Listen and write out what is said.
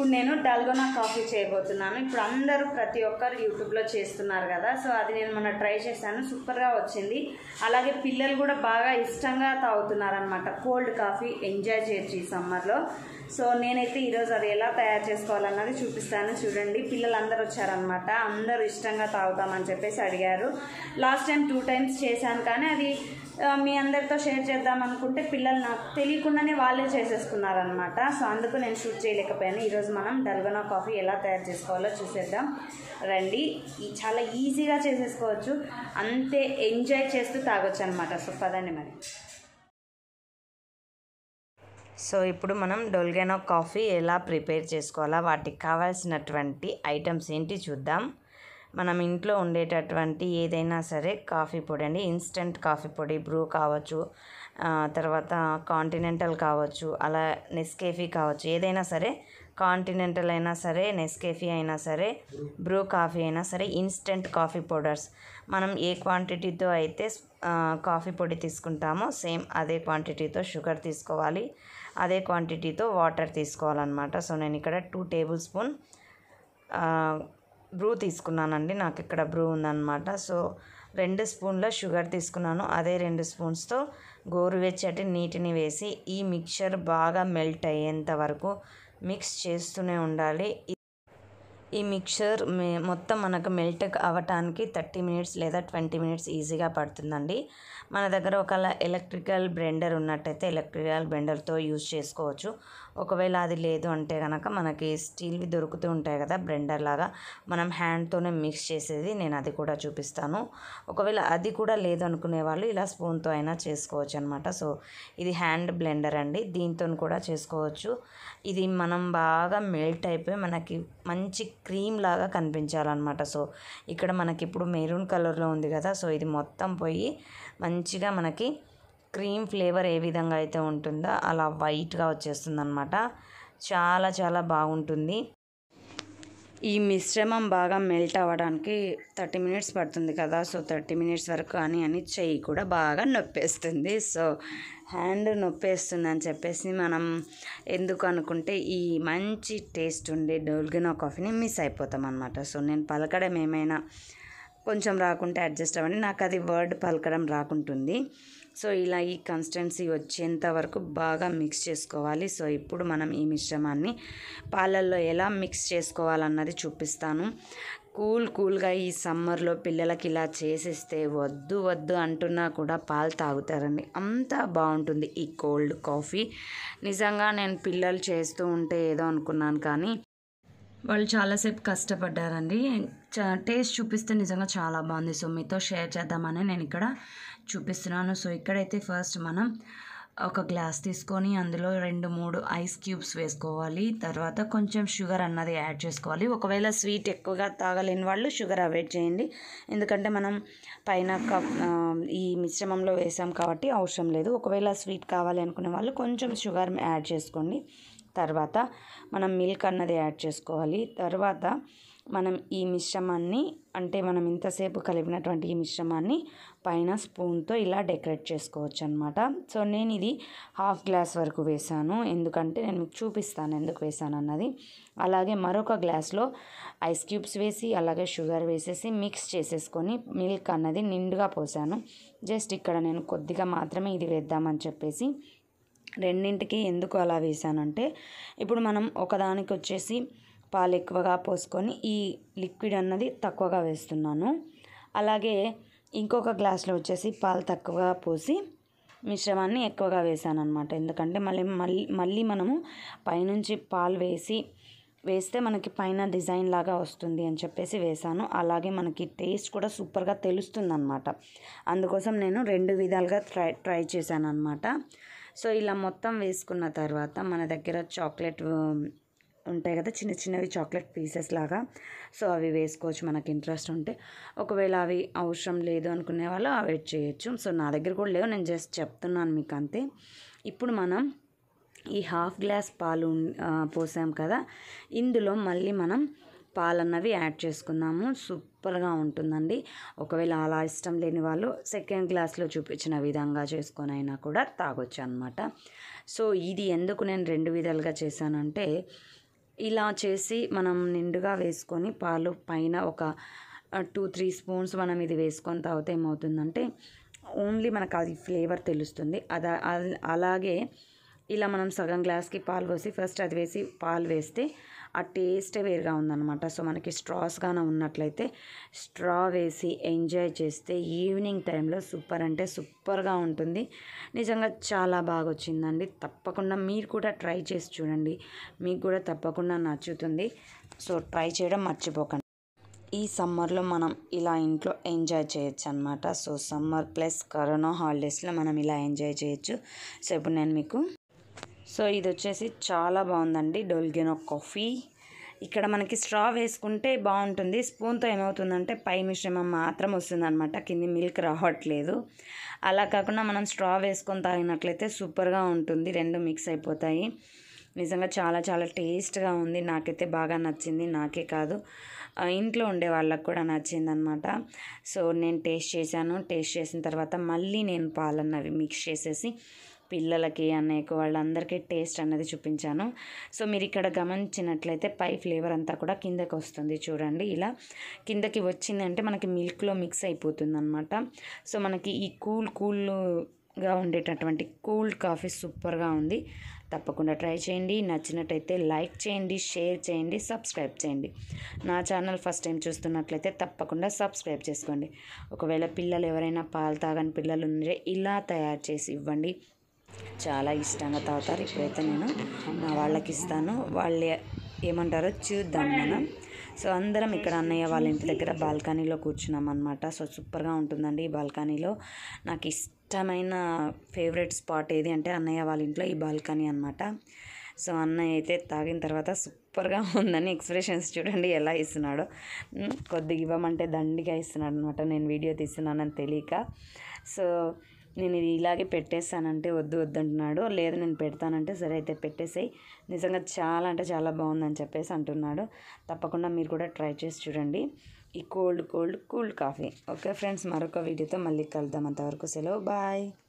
ఇప్పుడు నేను dalgona coffee చేయబోతున్నాను ఇప్పుడు అందరూ ప్రతి ఒక్కరు యూట్యూబ్లో చేస్తున్నారు కదా సో అది నేను మొన్న ట్రై చేశాను సూపర్గా వచ్చింది అలాగే పిల్లలు కూడా బాగా ఇష్టంగా తాగుతున్నారు అనమాట కోల్డ్ కాఫీ ఎంజాయ్ చేయొచ్చు ఈ సమ్మర్లో సో నేనైతే ఈరోజు అది ఎలా తయారు చేసుకోవాలన్నది చూపిస్తాను చూడండి పిల్లలు అందరూ వచ్చారనమాట అందరూ ఇష్టంగా తాగుతామని చెప్పేసి అడిగారు లాస్ట్ టైం టూ టైమ్స్ చేశాను కానీ అది ఆ, మీ అందరితో షేర్ చేద్దాం అనుకుంటే పిల్లలు నాకు తెలియకుండానే వాళ్ళే చేసేసుకున్నారనమాట సో అందుకు నేను షూట్ చేయలేకపోయాను ఈరోజు మనం డల్గొనా కాఫీ ఎలా తయారు చేసుకోవాలో చూసేద్దాం రండి ఈ చాలా ఈజీగా చేసేసుకోవచ్చు అంతే ఎంజాయ్ చేస్తూ తాగొచ్చు అనమాట సో పదండి మరి సో ఇప్పుడు మనం డొల్గెనో కాఫీ ఎలా ప్రిపేర్ చేసుకోవాలా వాటికి కావాల్సినటువంటి ఐటమ్స్ ఏంటి చూద్దాం మనం ఇంట్లో ఉండేటటువంటి ఏదైనా సరే కాఫీ పొడి అండి ఇన్స్టెంట్ కాఫీ పొడి బ్రూ కావచ్చు ఆ, తర్వాత కాంటినెంటల్ కావచ్చు అలా నెస్కేఫీ కావచ్చు ఏదైనా సరే కాంటినెంటల్ అయినా సరే నెస్కేఫీ అయినా సరే బ్రూ కాఫీ అయినా సరే ఇన్స్టెంట్ కాఫీ పౌడర్స్ మనం ఏ క్వాంటిటీతో అయితే ఆ, కాఫీ పొడి తీసుకుంటామో సేమ్ అదే క్వాంటిటీతో షుగర్ తీసుకోవాలి అదే క్వాంటిటీతో వాటర్ తీసుకోవాలన్నమాట సో నేను ఇక్కడ టూ టేబుల్ స్పూన్ బ్రూ తీసుకున్నానండి నాకు ఇక్కడ బ్రూ ఉందన్నమాట సో రెండు స్పూన్ల షుగర్ తీసుకున్నాను అదే రెండు స్పూన్స్తో గోరువెచ్చటి నీటిని వేసి ఈ మిక్చర్ బాగా మెల్ట్ అయ్యేంత వరకు మిక్స్ చేస్తూనే ఉండాలి ఈ మిక్చర్ మే- మొత్తం మనకు మెల్ట్ అవ్వటానికి థర్టీ మినిట్స్ లేదా ట్వంటీ మినిట్స్ ఈజీగా పడుతుందండి మన దగ్గర ఒక ఎలక్ట్రికల్ బ్లెండర్ ఉన్నట్టయితే ఎలక్ట్రికల్ బ్లెండర్తో యూజ్ చేసుకోవచ్చు ఒకవేళ అది లేదు అంటే కనుక మనకి స్టీల్వి దొరుకుతూ ఉంటాయి కదా బ్లెండర్ లాగా మనం హ్యాండ్తోనే మిక్స్ చేసేది నేను అది కూడా చూపిస్తాను ఒకవేళ అది కూడా లేదు అనుకునే వాళ్ళు ఇలా స్పూన్తో అయినా చేసుకోవచ్చు అనమాట సో ఇది హ్యాండ్ బ్లెండర్ అండి దీంతో కూడా చేసుకోవచ్చు ఇది మనం బాగా మెల్ట్ అయిపోయి మనకి మంచి క్రీమ్ లాగా కనిపించాలన్నమాట సో ఇక్కడ మనకి ఇప్పుడు మెరూన్ కలర్లో ఉంది కదా సో ఇది మొత్తం పోయి మంచిగా మనకి క్రీమ్ ఫ్లేవర్ ఏ విధంగా అయితే ఉంటుందో అలా వైట్గా వచ్చేస్తుంది అనమాట చాలా చాలా బాగుంటుంది ఈ మిశ్రమం బాగా మెల్ట్ అవ్వడానికి థర్టీ మినిట్స్ పడుతుంది కదా సో థర్టీ మినిట్స్ వరకు అని అని చెయ్యి కూడా బాగా నొప్పేస్తుంది సో హ్యాండ్ నొప్పేస్తుంది అని చెప్పేసి మనం ఎందుకు అనుకుంటే ఈ మంచి టేస్ట్ ఉండే డోల్గినో కాఫీని మిస్ అయిపోతాం అనమాట సో నేను పలకడం ఏమైనా కొంచెం రాకుంటే అడ్జస్ట్ అవ్వండి నాకు అది వర్డ్ పలకడం రాకుంటుంది సో ఇలా ఈ కన్సిస్టెన్సీ వచ్చేంత వరకు బాగా మిక్స్ చేసుకోవాలి సో ఇప్పుడు మనం ఈ మిశ్రమాన్ని పాలల్లో ఎలా మిక్స్ చేసుకోవాలన్నది చూపిస్తాను కూల్ కూల్గా ఈ సమ్మర్లో పిల్లలకి ఇలా చేసిస్తే వద్దు వద్దు అంటున్నా కూడా పాలు తాగుతారండి అంత బాగుంటుంది ఈ కోల్డ్ కాఫీ నిజంగా నేను పిల్లలు చేస్తూ ఉంటే ఏదో అనుకున్నాను కానీ వాళ్ళు చాలాసేపు కష్టపడ్డారండి చా టేస్ట్ చూపిస్తే నిజంగా చాలా బాగుంది సో మీతో షేర్ చేద్దామని నేను ఇక్కడ చూపిస్తున్నాను సో ఇక్కడైతే ఫస్ట్ మనం ఒక గ్లాస్ తీసుకొని అందులో రెండు మూడు ఐస్ క్యూబ్స్ వేసుకోవాలి తర్వాత కొంచెం షుగర్ అన్నది యాడ్ చేసుకోవాలి ఒకవేళ స్వీట్ ఎక్కువగా తాగలేని వాళ్ళు షుగర్ అవాయిడ్ చేయండి ఎందుకంటే మనం పైన కప్ ఆ, ఈ మిశ్రమంలో వేసాం కాబట్టి అవసరం లేదు ఒకవేళ స్వీట్ కావాలి అనుకునే వాళ్ళు కొంచెం షుగర్ యాడ్ చేసుకోండి తర్వాత మనం మిల్క్ అన్నది యాడ్ చేసుకోవాలి తర్వాత మనం ఈ మిశ్రమాన్ని అంటే మనం ఇంతసేపు కలిపినటువంటి ఈ మిశ్రమాన్ని పైన స్పూన్తో ఇలా డెకరేట్ చేసుకోవచ్చు అనమాట సో నేను ఇది హాఫ్ గ్లాస్ వరకు వేసాను ఎందుకంటే నేను మీకు చూపిస్తాను ఎందుకు వేసాను అన్నది అలాగే మరొక గ్లాస్లో ఐస్ క్యూబ్స్ వేసి అలాగే షుగర్ వేసేసి మిక్స్ చేసేసుకొని మిల్క్ అన్నది నిండుగా పోసాను జస్ట్ ఇక్కడ నేను కొద్దిగా మాత్రమే ఇది వేద్దామని చెప్పేసి రెండింటికి ఎందుకు అలా వేసానంటే ఇప్పుడు మనం ఒకదానికి వచ్చేసి పాలు ఎక్కువగా పోసుకొని ఈ లిక్విడ్ అన్నది తక్కువగా వేస్తున్నాను అలాగే ఇంకొక గ్లాస్లో వచ్చేసి పాలు తక్కువగా పోసి మిశ్రమాన్ని ఎక్కువగా వేసాను అనమాట ఎందుకంటే మళ్ళీ మళ్ళీ మళ్ళీ మనము పైనుంచి పాలు వేసి వేస్తే మనకి పైన డిజైన్ లాగా వస్తుంది అని చెప్పేసి వేసాను అలాగే మనకి టేస్ట్ కూడా సూపర్గా తెలుస్తుంది అనమాట అందుకోసం నేను రెండు విధాలుగా ట్రై ట్రై చేశాను అనమాట సో ఇలా మొత్తం వేసుకున్న తర్వాత మన దగ్గర చాక్లెట్ ఉమ్, ఉంటాయి కదా చిన్న చిన్నవి చాక్లెట్ పీసెస్ లాగా సో అవి వేసుకోవచ్చు మనకి ఇంట్రెస్ట్ ఉంటే ఒకవేళ అవి అవసరం లేదు అనుకునే వాళ్ళు అవాయిడ్ చేయొచ్చు సో నా దగ్గర కూడా లేవు నేను జస్ట్ చెప్తున్నాను మీకు అంతే ఇప్పుడు మనం ఈ హాఫ్ గ్లాస్ పాలు ఉన్- ఆ, పోసాం కదా ఇందులో మళ్ళీ మనం పాలన్నవి యాడ్ చేసుకుందాము సూపర్గా ఉంటుందండి ఒకవేళ అలా ఇష్టం లేని వాళ్ళు సెకండ్ గ్లాస్లో చూపించిన విధంగా చేసుకొని అయినా కూడా తాగొచ్చు అనమాట సో ఇది ఎందుకు నేను రెండు విధాలుగా చేశానంటే ఇలా చేసి మనం నిండుగా వేసుకొని పాలు పైన ఒక టూ త్రీ స్పూన్స్ మనం ఇది వేసుకొని తాగితే ఏమవుతుందంటే ఓన్లీ మనకు అది ఫ్లేవర్ తెలుస్తుంది అదా అల్- అలాగే ఇలా మనం సగం గ్లాస్కి పాలు పోసి ఫస్ట్ అది వేసి పాలు వేస్తే ఆ టేస్టే వేరుగా ఉందన్నమాట సో మనకి స్ట్రాస్ గాన ఉన్నట్లయితే స్ట్రా వేసి ఎంజాయ్ చేస్తే ఈవినింగ్ టైంలో సూపర్ అంటే సూపర్గా ఉంటుంది నిజంగా చాలా బాగా వచ్చిందండి తప్పకుండా మీరు కూడా ట్రై చేసి చూడండి మీకు కూడా తప్పకుండా నచ్చుతుంది సో ట్రై చేయడం మర్చిపోకండి ఈ సమ్మర్లో మనం ఇలా ఇంట్లో ఎంజాయ్ చేయొచ్చు అనమాట సో సమ్మర్ ప్లస్ కరోనా హాలిడేస్లో మనం ఇలా ఎంజాయ్ చేయొచ్చు సో ఇప్పుడు నేను మీకు సో ఇది వచ్చేసి చాలా బాగుందండి డొల్గెనో కాఫీ ఇక్కడ మనకి స్ట్రా వేసుకుంటే బాగుంటుంది స్పూన్తో ఏమవుతుందంటే పై మిశ్రమం మాత్రం వస్తుందన్నమాట కింది మిల్క్ రావట్లేదు అలా కాకుండా మనం స్ట్రా వేసుకొని తాగినట్లయితే సూపర్గా ఉంటుంది రెండు మిక్స్ అయిపోతాయి నిజంగా చాలా చాలా టేస్ట్గా ఉంది నాకైతే బాగా నచ్చింది నాకే కాదు ఆ, ఇంట్లో ఉండే వాళ్ళకి కూడా నచ్చింది అనమాట సో నేను టేస్ట్ చేశాను టేస్ట్ చేసిన తర్వాత మళ్ళీ నేను పాలన్నవి మిక్స్ చేసేసి పిల్లలకి అన్నయ్యకు వాళ్ళందరికీ టేస్ట్ అన్నది చూపించాను సో మీరు ఇక్కడ గమనించినట్లయితే పై ఫ్లేవర్ అంతా కూడా కిందకి వస్తుంది చూడండి ఇలా కిందకి వచ్చిందంటే మనకి మిల్క్లో మిక్స్ అయిపోతుంది అనమాట సో మనకి ఈ కూల్ కూల్గా ఉండేటటువంటి కూల్ కాఫీ సూపర్గా ఉంది తప్పకుండా ట్రై చేయండి నచ్చినట్టయితే లైక్ చేయండి షేర్ చేయండి సబ్స్క్రైబ్ చేయండి నా ఛానల్ ఫస్ట్ టైం చూస్తున్నట్లయితే తప్పకుండా సబ్స్క్రైబ్ చేసుకోండి ఒకవేళ పిల్లలు ఎవరైనా పాలు తాగని పిల్లలు ఉంటే ఇలా తయారు చేసి ఇవ్వండి చాలా ఇష్టంగా తాగుతారు ఇప్పుడైతే నేను నా వాళ్ళకి ఇస్తాను వాళ్ళు ఏమంటారో చూద్దాం మనం సో అందరం ఇక్కడ అన్నయ్య వాళ్ళ ఇంటి దగ్గర బాల్కనీలో కూర్చున్నాం అనమాట సో సూపర్గా ఉంటుందండి ఈ బాల్కనీలో నాకు ఇష్టమైన ఫేవరెట్ స్పాట్ ఏది అంటే అన్నయ్య వాళ్ళ ఇంట్లో ఈ బాల్కనీ అనమాట సో అన్నయ్య అయితే తాగిన తర్వాత సూపర్గా ఉందని ఎక్స్ప్రెషన్స్ చూడండి ఎలా ఇస్తున్నాడో ఉమ్, కొద్దిగా ఇవ్వమంటే దండిగా ఇస్తున్నాడు అనమాట నేను వీడియో తీస్తున్నానని తెలియక సో నేను ఇది ఇలాగే పెట్టేస్తానంటే వద్దు వద్దు అంటున్నాడు లేదు నేను పెడతానంటే సరే అయితే పెట్టేసేయి నిజంగా చాలా అంటే చాలా బాగుందని చెప్పేసి అంటున్నాడు తప్పకుండా మీరు కూడా ట్రై చేసి చూడండి ఈ cold cold cool coffee okay friends మరొక వీడియోతో మళ్ళీ కలుద్దాం అంతవరకు సెలవు బాయ్